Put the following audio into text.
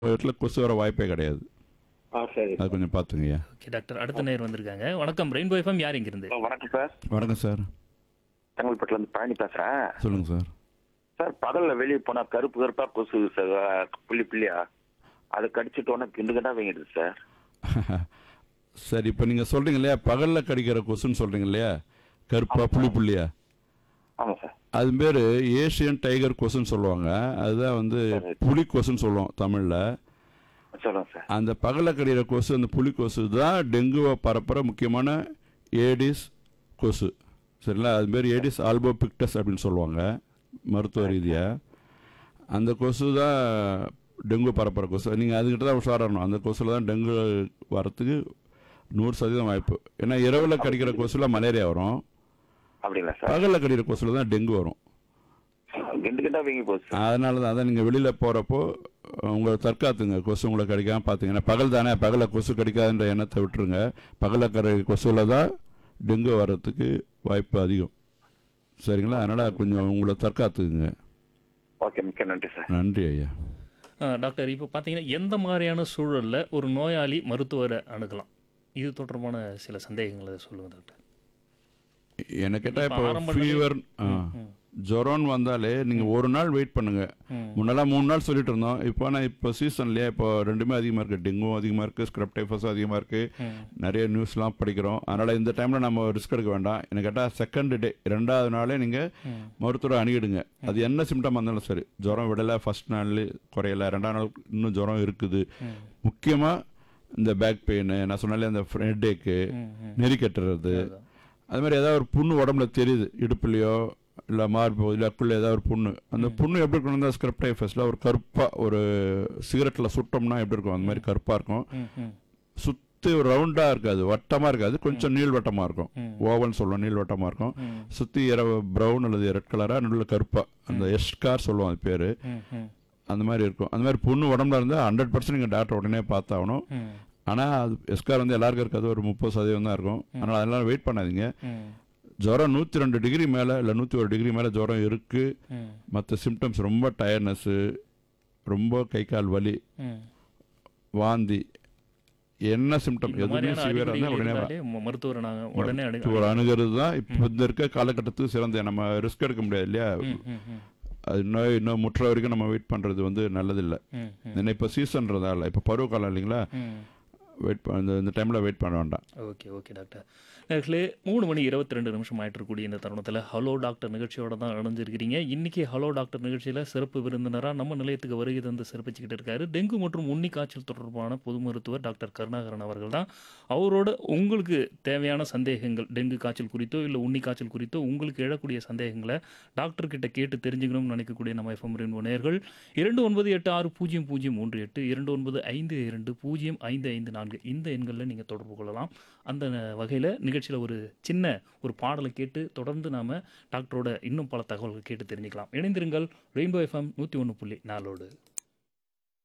இடத்துல கொசு வர வாய்ப்பே கிடையாது ஆ சரி அது கொஞ்சம் பார்த்துங்கய்யா ஓகே டாக்டர் அடுத்த நேர் வந்திருக்காங்க வணக்கம் ரெயின்போ எஃப்எம் யார் இங்கிருந்து ஆ, வணக்கம் சார் வணக்கம் சார் செங்கல்பட்டுல இருந்து பழனி பேசுறேன் சொல்லுங்கள் சார் சார் பகல்ல வெளியே போனா கருப்பு கருப்பா கொசு சார் ஆ, புள்ளி புள்ளியா அதை கடிச்சிட்டு உடனே கிண்டு கிண்டா வீங்கிடுது சார் சரி இப்போ நீங்கள் சொல்கிறீங்க இல்லையா பகலில் கடிக்கிற கொசுன்னு சொல்கிறீங்க இல்லையா கருப்பா புள்ளி புள்ளியா ஆமா சார் அது பேர் ஏஷியன் டைகர் கொசுன்னு சொல்லுவாங்க அதுதான் வந்து புலி கொசுன்னு சொல்லுவோம் தமிழில் சொல்லுங்க சார் அந்த பகலில் கடிக்கிற கொசு அந்த புலி கொசு தான் டெங்குவை பரப்புகிற முக்கியமான ஏடிஸ் கொசு சரிங்களா அது பேர் ஏடிஸ் ஆல்போபிக்டஸ் அப்படின்னு சொல்லுவாங்க மருத்துவ ரீதியாக அந்த கொசு தான் டெங்கு பரப்புகிற கொசு நீங்கள் அதுக்கிட்ட தான் உஷாரணும் அந்த கொசுல தான் டெங்கு வரத்துக்கு நூறு சதவீதம் வாய்ப்பு ஏன்னா இரவில் கடிக்கிற கொசுல மலேரியா வரும் அப்படிங்களா சார் பகலில் கடிக்கிற கொசுல தான் டெங்கு வரும் கிண்டு கிண்டா வீங்கி போகுது சார் அதனால தான் அதான் நீங்கள் வெளியில் போகிறப்போ உங்களை தற்காத்துங்க கொசு உங்களை கடிக்காமல் பார்த்தீங்கன்னா பகல் தானே பகலில் கொசு கடிக்காதுன்ற எண்ணத்தை விட்டுருங்க பகலில் கரை கொசுவில் தான் டெங்கு வர்றதுக்கு வாய்ப்பு அதிகம் சரிங்களா அதனால் கொஞ்சம் உங்களை தற்காத்துக்குங்க ஓகே மிக்க நன்றி சார் நன்றி ஐயா ஆ, டாக்டர் இப்போ பார்த்தீங்கன்னா எந்த மாதிரியான சூழலில் ஒரு நோயாளி மருத்துவரை அணுகலாம் இது தொடர்பான சில சந்தேகங்களை சொல்லுங்க டாக்டர் என்ன கேட்டால் இப்ப இப்போ ஆரம்ப நிலை- ஃபீவர் ஜுரம்னு வந்தாலே நீங்கள் ஒரு நாள் வெயிட் பண்ணுங்க ம். முன்னெல்லாம் மூணு நாள் சொல்லிட்டு இருந்தோம் இப்போ ஆனால் இப்போ சீசன்லேயே இப்போ ரெண்டுமே அதிகமாக இருக்குது டெங்கும் அதிகமாக இருக்குது ஸ்க்ரப் டைஃபஸும் அதிகமாக இருக்குது ம். நிறைய நியூஸ்லாம் படிக்கிறோம் அதனால் இந்த டைமில் நம்ம ரிஸ்க் எடுக்க வேண்டாம் என்ன கேட்டால் செகண்ட் டே ரெண்டாவது நாளே நீங்கள் ம். மருத்துவரை அணுகிடுங்க அது என்ன சிம்டம் வந்தாலும் சரி ஜுரம் விடலை ஃபர்ஸ்ட் நாள் குறையல ரெண்டாம் நாள் இன்னும் ஜுரம் இருக்குது ம். முக்கியமாக இந்த பேக் பெயின் நான் சொன்னாலே அந்த ஹெட்டேக்கு ம், ம். நெறி கட்டுறது அதான். அது மாதிரி ஏதாவது ஒரு புண்ணு உடம்புல தெரியுது இடுப்புலையோ இல்லை மார்போ இல்லை அக்குள்ள ஏதாவது ஒரு புண்ணு அந்த புண்ணு எப்படி இருக்கணும் தான் ஸ்கிரிப்ட் டைஃபஸில் ஒரு கருப்பாக ஒரு சிகரெட்டில் சுட்டோம்னா எப்படி இருக்கும் அந்த மாதிரி கருப்பாக இருக்கும் ம், ம். சுற்றி ரவுண்டாக இருக்காது வட்டமாக இருக்காது கொஞ்சம் நீள்வட்டமாக இருக்கும் ம். ஓவல்னு சொல்லுவோம் நீள்வட்டமாக இருக்கும் ம். சுற்றி இர ப்ரௌன் அல்லது ரெட் கலராக நடுவில் கருப்பாக அந்த எஸ்கார் சொல்லுவோம் அது பேர் ம், ம். அந்த மாதிரி இருக்கும் அந்த மாதிரி புண்ணு உடம்புல இருந்தால் ஹண்ட்ரட் பர்சன்ட் நீங்கள் டாக்டர் உடனே பார்த்தாகணும் ம். ஆனால் அது எஸ்கார் வந்து எல்லாருக்கும் இருக்காது ஒரு முப்பது சதவீதம் தான் இருக்கும் அதனால் அதெல்லாம் வெயிட் பண்ணாதீங்க ம். ஜுரம் நூற்றி ரெண்டு டிகிரி மேலே இல்லை நூற்றி ஒரு டிகிரி மேலே ஜுரம் இருக்குது ம். மற்ற சிம்டம்ஸ் ரொம்ப டயர்னஸ்ஸு ரொம்ப கை கால் வலி ம். வாந்தி என்ன சிம்டம் இந்த எதுவுமே மாதிரியான சிவியராக இருந்தால் அறிகுறிகள் உடனே வா- இருந்தாலே ம- மருத்துவரை நாங்க உடனே அணுக ஒரு அணுகிறது தான் இப்போ இந்த இருக்க காலகட்டத்துக்கு சிறந்த நம்ம ரிஸ்க் எடுக்க முடியாது இல்லையா ம், ம், ம். அது இன்னும் இன்னும் முற்ற வரைக்கும் நம்ம வெயிட் பண்ணுறது வந்து நல்லதில்லை ம், ம். ஏன்னா இப்போ சீசன்றதால இப்போ பருவ காலம் இல்லைங்களா ம். வெயிட் இந்த இந்த டைமில் வெயிட் பண்ண வேண்டாம் ஓகே ஓகே டாக்டர் நேர்களே மூணு மணி இருபத்தி ரெண்டு நிமிஷம் ஆயிட்டு இருக்கக்கூடிய இந்த தருணத்தில் ஹலோ டாக்டர் நிகழ்ச்சியோட தான் இணைஞ்சிருக்கிறீங்க இன்னைக்கு ஹலோ டாக்டர் நிகழ்ச்சியில் சிறப்பு விருந்தினராக நம்ம நிலையத்துக்கு வருகை தந்து சிறப்பிச்சுக்கிட்டு இருக்காரு டெங்கு மற்றும் உண்ணி காய்ச்சல் தொடர்பான பொது மருத்துவர் டாக்டர் கருணாகரன் அவர்கள் தான் அவரோட உங்களுக்கு தேவையான சந்தேகங்கள் டெங்கு காய்ச்சல் குறித்தோ இல்லை உண்ணி காய்ச்சல் குறித்தோ உங்களுக்கு எழக்கூடிய சந்தேகங்களை டாக்டர் கிட்ட கேட்டு தெரிஞ்சுக்கணும்னு நினைக்கக்கூடிய நம்ம எஃப்எம் ரெயின்போ நேயர்கள் இரண்டு ஒன்பது எட்டு ஆறு பூஜ்ஜியம் பூஜ்ஜியம் மூன்று எட்டு இரண்டு ஒன்பது ஐந்து இரண்டு பூஜ்ஜியம் ஐந்து ஐந்து நான்கு இந்த எண்களில் நீங்கள் தொடர்பு கொள்ளலாம் அந்த வகையில் நிகழ்ச்சியில் ஒரு சின்ன ஒரு பாடலை கேட்டு தொடர்ந்து நாம் டாக்டரோட இன்னும் பல தகவல்கள் கேட்டு தெரிஞ்சுக்கலாம் இணைந்திருங்கள் ரெயின்போ எஃப்எம் நூற்றி ஒன்று புள்ளி நாலோடு